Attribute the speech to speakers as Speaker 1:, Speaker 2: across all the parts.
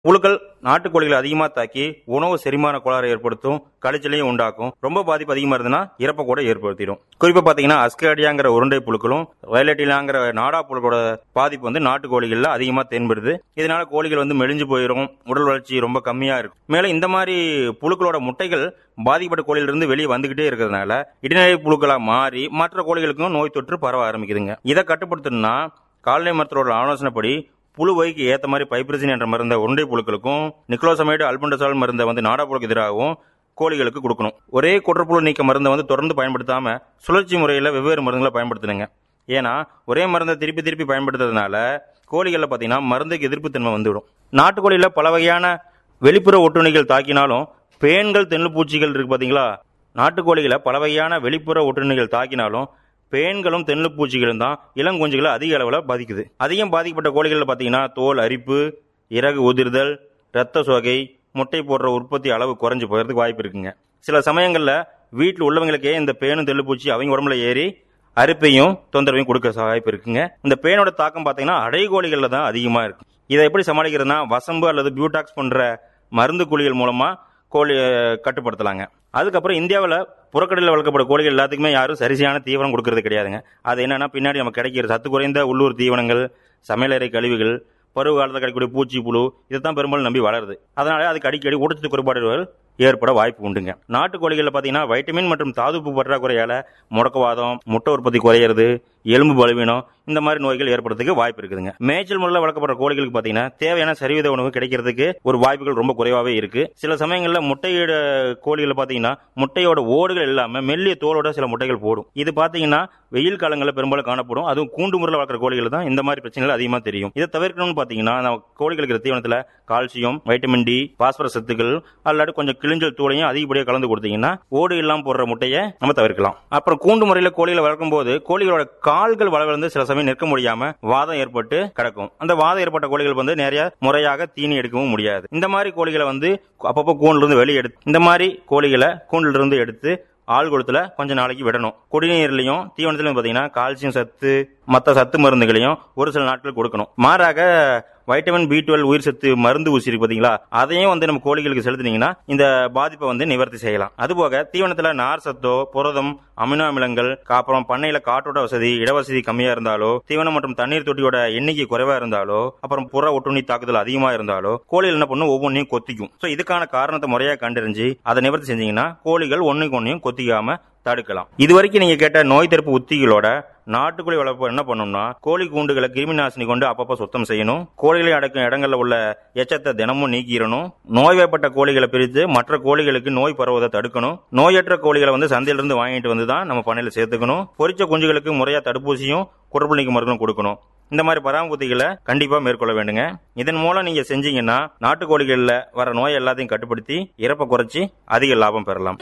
Speaker 1: புழுக்கள் நாட்டுக்கோழிகளை அதிகமாக தாக்கி உணவு செரிமான கோளாறு ஏற்படுத்தும் கழிச்சலையும் உண்டாக்கும் ரொம்ப பாதிப்பு அதிகமாக இருந்ததுன்னா இறப்பை கூட ஏற்படுத்திடும் குறிப்பாக பார்த்தீங்கன்னா அஸ்கேடியாங்கிற உருண்டை புழுக்களும் வயலட்டிலாங்கிற நாடா புழுக்களோட பாதிப்பு வந்து நாட்டுக்கோழிகளில் அதிகமாக தென்படுது இதனால கோழிகள் வந்து மெலிஞ்சு போயிடும் உடல் வளர்ச்சி ரொம்ப கம்மியாக இருக்கும் மேலும் இந்த மாதிரி புழுக்களோட முட்டைகள் பாதிக்கப்பட்ட கோழிலிருந்து வெளியே வந்துகிட்டே இருக்கிறதுனால இடைநிலை புழுக்களாக மாறி மற்ற கோழிகளுக்கும் நோய் தொற்று பரவ ஆரம்பிக்குதுங்க இதை கட்டுப்படுத்தணும்னா கால்நடை மருத்துவரோட ஆலோசனைப்படி புழு வகைக்கு ஏற்ற மாதிரி பைப்ரிசின் என்ற மருந்தை உருண்டை புழுக்களுக்கும் நிக்ளோசமைடு அல்பண்டசால் மருந்தை வந்து நாடா புழுக்கு எதிராகவும் கோழிகளுக்கு கொடுக்கணும் ஒரே குற்றப்புழு நீக்க மருந்தை வந்து தொடர்ந்து பயன்படுத்தாம சுழற்சி முறையில் வெவ்வேறு மருந்துகளை பயன்படுத்தணுங்க ஏன்னா ஒரே மருந்தை திருப்பி திருப்பி பயன்படுத்துறதுனால கோழிகளில் பார்த்தீங்கன்னா மருந்துக்கு எதிர்ப்புத்தன்மை வந்துவிடும் நாட்டுக்கோழியில் பல வகையான வெளிப்புற ஒட்டுண்ணிகள் தாக்கினாலும் பேன்கள் தென்னுப்பூச்சிகள் இருக்கு பார்த்தீங்களா நாட்டுக்கோழிகளை பல வகையான வெளிப்புற ஒட்டுண்ணிகள் தாக்கினாலும் பேன்களும் தென்னுப்பூச்சிகளும் தான் இளங்குஞ்சுகளை அதிக அளவில் பாதிக்குது அதிகம் பாதிக்கப்பட்ட கோழிகளில் பார்த்தீங்கன்னா தோல் அரிப்பு இறகு உதிர்தல் இரத்த சோகை முட்டை போடுற உற்பத்தி அளவு குறைஞ்சு போகிறதுக்கு வாய்ப்பு இருக்குங்க சில சமயங்களில் வீட்டில் உள்ளவங்களுக்கே இந்த பேனும் தெள்ளுப்பூச்சி அவங்க உடம்புல ஏறி அரிப்பையும் தொந்தரவையும் கொடுக்க வாய்ப்பு இருக்குங்க இந்த பேனோட தாக்கம் பார்த்தீங்கன்னா அடைகோழிகளில் தான் அதிகமாக இருக்கும் இதை எப்படி சமாளிக்கிறதுனா வசம்பு அல்லது பியூட்டாக்ஸ் போன்ற மருந்து குழிகள் மூலமாக கோழி கட்டுப்படுத்தலாங்க அதுக்கப்புறம் இந்தியாவில் புறக்கடலில் வளர்க்கப்பட்ட கோழிகள் எல்லாத்துக்குமே யாரும் சரிசையான தீவனம் கொடுக்கறது கிடையாதுங்க அது என்னன்னா பின்னாடி நமக்கு கிடைக்கிற சத்து குறைந்த உள்ளூர் தீவனங்கள் சமையலறை கழிவுகள் பருவ காலத்தில் கிடைக்கக்கூடிய பூச்சி புழு இதைத்தான் பெரும்பாலும் நம்பி வளருது அதனால அதுக்கு அடிக்கடி ஊட்டச்சத்து குறைபாடுகள் ஏற்பட வாய்ப்பு உண்டுங்க நாட்டுக்கோழிகளில் பார்த்தீங்கன்னா வைட்டமின் மற்றும் தாதுப்பு பற்றாக்குறையால முடக்கவாதம் முட்டை உற்பத்தி குறையிறது எலும்பு பலவீனம் இந்த மாதிரி நோய்கள் ஏற்படுறதுக்கு வாய்ப்பு இருக்குதுங்க மேய்ச்சல் முறையில் வளர்க்கப்படுற கோழிகளுக்கு பார்த்தீங்கன்னா தேவையான சரிவித உணவு கிடைக்கிறதுக்கு ஒரு வாய்ப்புகள் ரொம்ப குறைவாகவே இருக்கு சில சமயங்களில் முட்டையோட கோழிகளை பார்த்தீங்கன்னா முட்டையோட ஓடுகள் இல்லாமல் மெல்லிய தோலோட சில முட்டைகள் போடும் இது பார்த்தீங்கன்னா வெயில் காலங்களில் பெரும்பாலும் காணப்படும் அதுவும் கூண்டு முறையில் வளர்க்குற கோழிகள் தான் இந்த மாதிரி பிரச்சனைகள் அதிகமாக தெரியும் இதை தவிர்க்கணும்னு பார்த்தீங்கன்னா நம்ம கோழிகளுக்கு இருக்கிற தீவனத்தில் கால்சியம் வைட்டமின் டி பாஸ்பரஸ் சத்துக்கள் அல்லாட்டி கொஞ்சம் கிளிஞ்சல் தூளையும் அதிகப்படியாக கலந்து கொடுத்தீங்கன்னா ஓடு இல்லாமல் போடுற முட்டையை நம்ம தவிர்க்கலாம் அப்புறம் கூண்டு முறையில் கோழிகளை வளர்க்கும் போது கோழிகளோட கால்கள் வளர்ந்து சில சமயம் நிற்க முடியாம வாதம் ஏற்பட்டு கிடக்கும் அந்த வாதம் ஏற்பட்ட கோழிகள் வந்து நிறைய முறையாக தீனி எடுக்கவும் முடியாது இந்த மாதிரி கோழிகளை வந்து அப்பப்போ கூண்டுல இருந்து வெளியே எடுத்து இந்த மாதிரி கோழிகளை கூண்டுல இருந்து எடுத்து ஆள் கொடுத்துல கொஞ்ச நாளைக்கு விடணும் குடிநீர்லையும் தீவனத்திலையும் பார்த்தீங்கன்னா கால்சியம் சத்து மற்ற சத்து மருந்துகளையும் ஒரு சில நாட்கள் கொடுக்கணும் மாறாக வைட்டமின் பி டுவெல் உயிர் சத்து மருந்து ஊசி இருக்கு பார்த்தீங்களா அதையும் வந்து நம்ம கோழிகளுக்கு செலுத்தினீங்கன்னா இந்த பாதிப்பை வந்து நிவர்த்தி செய்யலாம் அதுபோக தீவனத்தில் நார் சத்தோ புரதம் அமினோ அமிலங்கள் அப்புறம் பண்ணையில காற்றோட்ட வசதி இடவசதி கம்மியா இருந்தாலோ தீவனம் மற்றும் தண்ணீர் தொட்டியோட எண்ணிக்கை குறைவா இருந்தாலோ அப்புறம் புற ஒட்டுண்ணி தாக்குதல் அதிகமா இருந்தாலோ கோழிகள் என்ன பண்ணும் ஒவ்வொன்றையும் கொத்திக்கும் ஸோ இதுக்கான காரணத்தை முறையாக கண்டறிஞ்சு அதை நிவர்த்தி செஞ்சீங்கன்னா கோழிகள் ஒன்றுக்கு ஒன்றையும் கொத்திக்காம தடுக்கலாம் இது வரைக்கும் நீங்க கேட்ட நோய் தடுப்பு உத்திகளோட நாட்டுக்கோழி வளர்ப்பு என்ன பண்ணணும்னா கோழி கூண்டுகளை கிருமி நாசினி கொண்டு அப்பப்போ சுத்தம் செய்யணும் கோழிகளை அடக்கும் இடங்கள்ல உள்ள எச்சத்தை தினமும் நீக்கிடணும் நோய்வாய்ப்பட்ட கோழிகளை பிரித்து மற்ற கோழிகளுக்கு நோய் பரவுவதை தடுக்கணும் நோயற்ற கோழிகளை வந்து சந்தையிலிருந்து வாங்கிட்டு வந்து தான் நம்ம பண்ணையில சேர்த்துக்கணும் பொரிச்ச குஞ்சுகளுக்கு முறையா தடுப்பூசியும் குடற்புள்ளிக்கு மருந்தும் கொடுக்கணும் இந்த மாதிரி பராமரிப்புகளை கண்டிப்பா மேற்கொள்ள வேண்டுங்க இதன் மூலம் நீங்க செஞ்சீங்கன்னா நாட்டுக்கோழிகள்ல வர நோய் எல்லாத்தையும் கட்டுப்படுத்தி இறப்பை குறைச்சி அதிக லாபம் பெறலாம்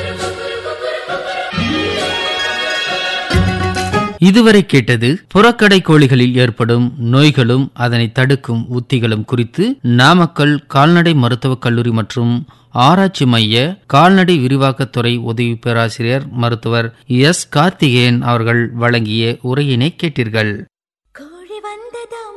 Speaker 2: இதுவரை கேட்டது புறக்கடை கோழிகளில் ஏற்படும் நோய்களும் அதனை தடுக்கும் உத்திகளும் குறித்து நாமக்கல் கால்நடை மருத்துவக் கல்லூரி மற்றும் ஆராய்ச்சி மைய கால்நடை விரிவாக்கத்துறை உதவி பேராசிரியர் மருத்துவர் எஸ் கார்த்திகேயன் அவர்கள் வழங்கிய உரையினை கேட்டீர்கள்